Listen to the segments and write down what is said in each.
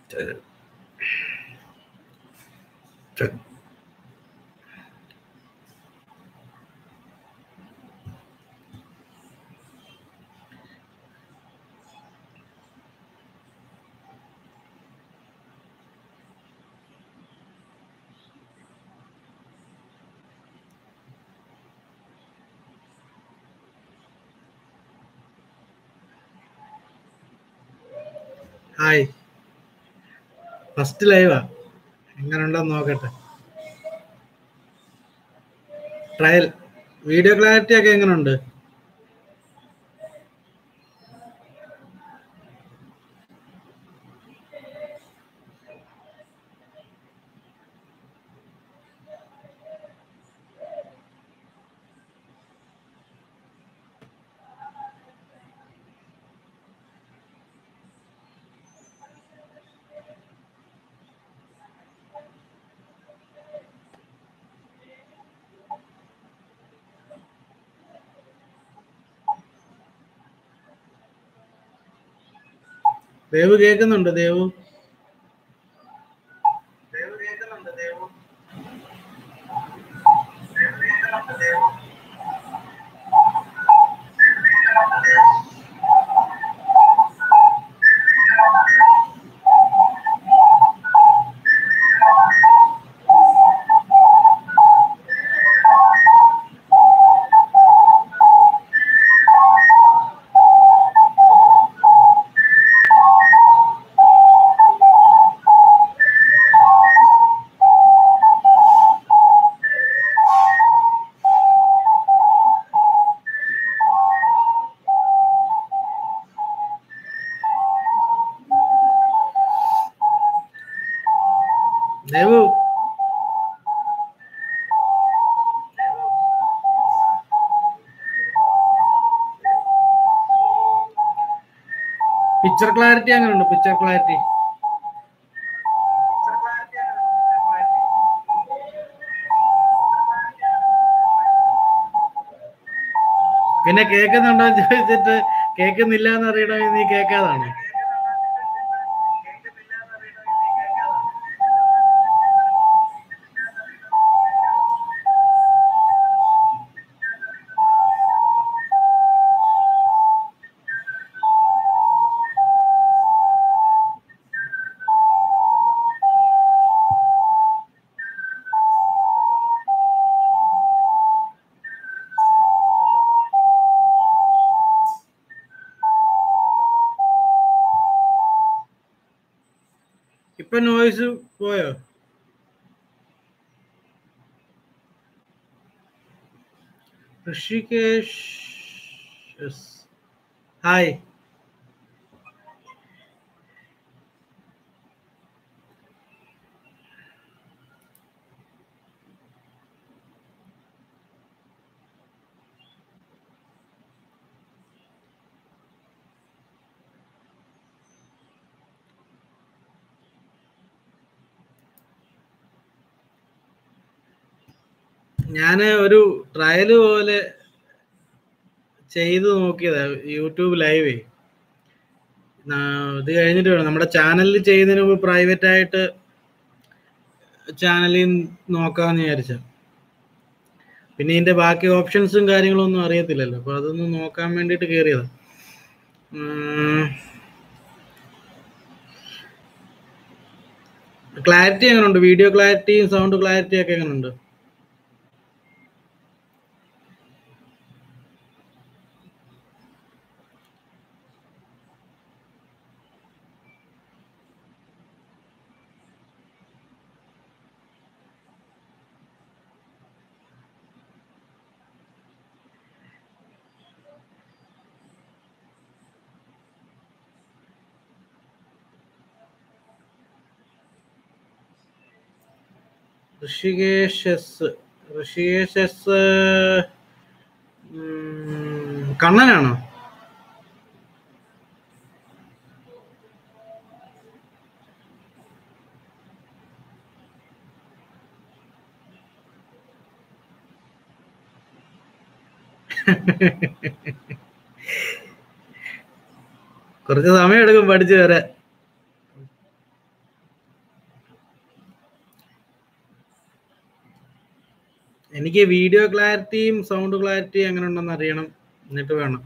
Hi first ലൈവാ എങ്ങനെയുണ്ടെന്ന് നോക്കട്ടെ trial video clarity ഒക്കെ എങ്ങനെയുണ്ട് ദേവ് കേൾക്കുന്നുണ്ട് ദേവു ദേവു പിക്ചർ ക്ലാരിറ്റി എങ്ങനെയുണ്ട് പിക്ചർ ക്ലാരിറ്റി പിന്നെ കേൾക്കുന്നുണ്ടോ എന്ന് ചോദിച്ചിട്ട് കേൾക്കുന്നില്ല എന്ന് അറിയണമെങ്കിൽ നീ കേൾക്കാതാണ് ഇപ്പൊ നോയ്സ് പോയോ ഋഷികേഷ് yes. ഹായ് ഞാൻ ഒരു ട്രയൽ പോലെ ചെയ്ത് നോക്കിയതാ യൂട്യൂബ് ലൈവേ ഇത് കഴിഞ്ഞിട്ട് വേണം നമ്മുടെ ചാനലിൽ ചെയ്യുന്നതിന് മുമ്പ് പ്രൈവറ്റ് ആയിട്ട് ചാനലിൽ നോക്കാമെന്ന് വിചാരിച്ച പിന്നെ ഇതിന്റെ ബാക്കി ഓപ്ഷൻസും കാര്യങ്ങളും ഒന്നും അറിയത്തില്ലല്ലോ അപ്പൊ അതൊന്ന് നോക്കാൻ വേണ്ടിയിട്ട് കയറിയതാ ക്ലാരിറ്റി എങ്ങനെയുണ്ട് വീഡിയോ ക്ലാരിറ്റിയും സൗണ്ട് ക്ലാരിറ്റിയും ഒക്കെ എങ്ങനെയുണ്ട് ഋഷികേഷ് എസ് ഋഷികേഷ് എസ് ഉം, കണ്ണനാണോ കുറച്ച് സമയം എടുക്കും പഠിച്ചു വരാൻ എനിക്ക് വീഡിയോ ക്ലാരിറ്റിയും സൗണ്ട് ക്ലാരിറ്റിയും എങ്ങനെ ഉണ്ടെന്ന് അറിയണം എന്നിട്ട് വേണം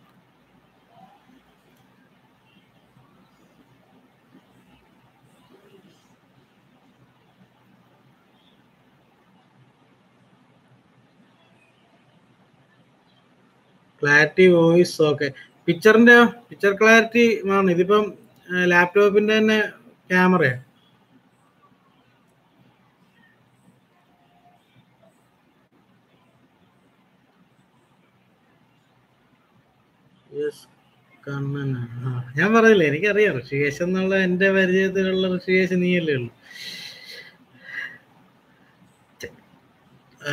ക്ലാരിറ്റി വോയിസ് ഓക്കെ പിക്ചറിന്റെ പിക്ചർ ക്ലാരിറ്റി ആണ് ഇതിപ്പം ലാപ്ടോപ്പിന്റെ തന്നെ ക്യാമറയാണ് യെസ് കണ്ണൻ ആ ഞാൻ പറയില്ല എനിക്കറിയാം ഋഷികേശ് എന്നുള്ള എൻ്റെ പരിചയത്തിലുള്ള ഋഷികേശ് നീയല്ലേ ഉള്ളൂ ആ.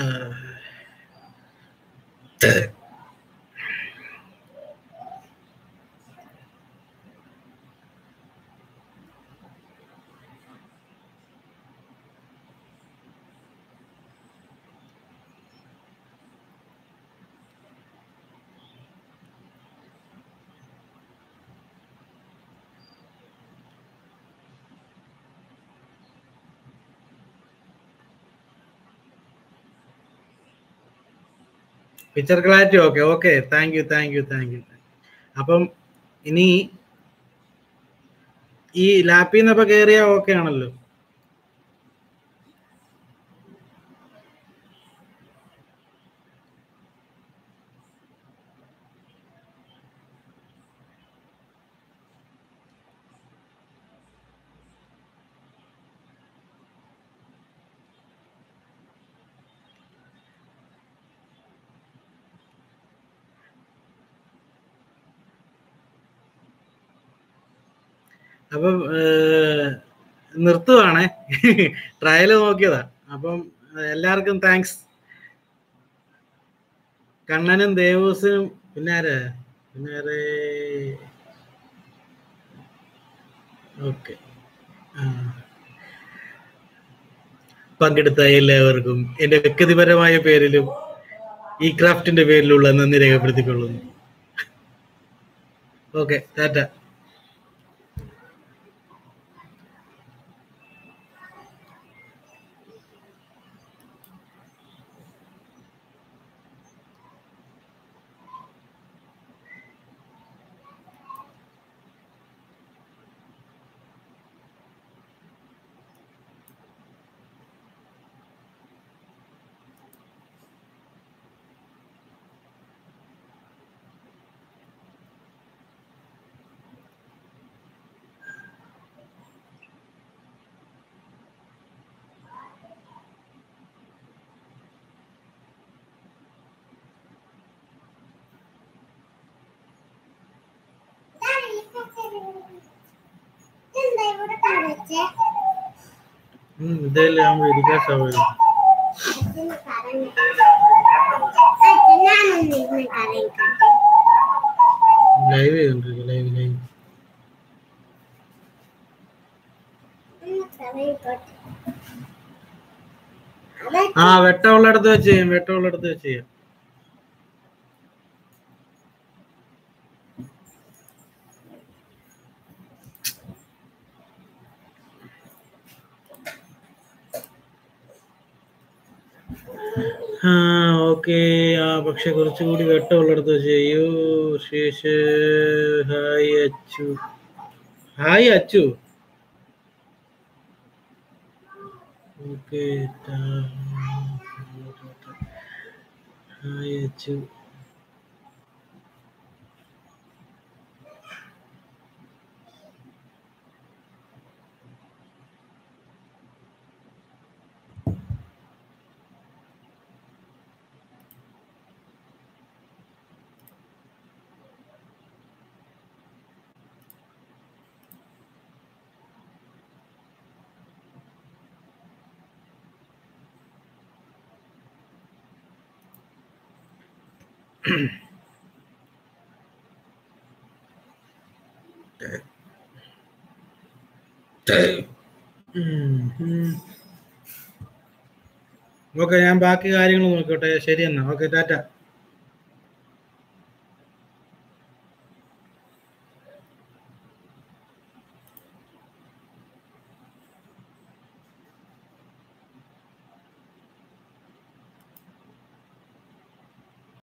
Picture clarity okay okay thank you thank you thank you അപ്പം ഇനി ഈ ലാപ്പിൽ നിന്നപ്പോ കയറിയ ഓക്കെ ആണല്ലോ അപ്പം ഏർ, നിർത്തുവാണേ ട്രയല് നോക്കിയതാ അപ്പം എല്ലാവർക്കും താങ്ക്സ് കണ്ണനും ദേവൂസിനും പിന്നെ ആരാ പിന്നെ ആരേ ഓക്കെ പങ്കെടുത്ത എല്ലാവർക്കും എന്റെ വ്യക്തിപരമായ പേരിലും ഈ ക്രാഫ്റ്റിന്റെ പേരിലുള്ള നന്ദി രേഖപ്പെടുത്തിക്കൊള്ളുന്നു ഓക്കെ ടാറ്റ ഉം, ഇതല്ലേ ആകുമ്പോ ഇരിക്കാൻ സൗകര്യം ലൈവ് ചെയ്തോണ്ടിരിക്കും ലൈവ് ലൈവ് ആ വെട്ടമുള്ളിടത്ത് വെച്ച് ചെയ്യാം വെട്ടമുള്ളിടത്ത് വെച്ച് ചെയ്യാം ആ ഓക്കെ ആ പക്ഷെ കുറച്ചുകൂടി വെട്ടമുള്ളിടത്ത് വെച്ച് ചെയ്യൂ ശേഷ് hi Achu hi Achu okay hi Achu okay ഞാൻ ബാക്കി കാര്യങ്ങൾ നോക്കട്ടെ ശരി എന്നാ ഓക്കെ ടാറ്റ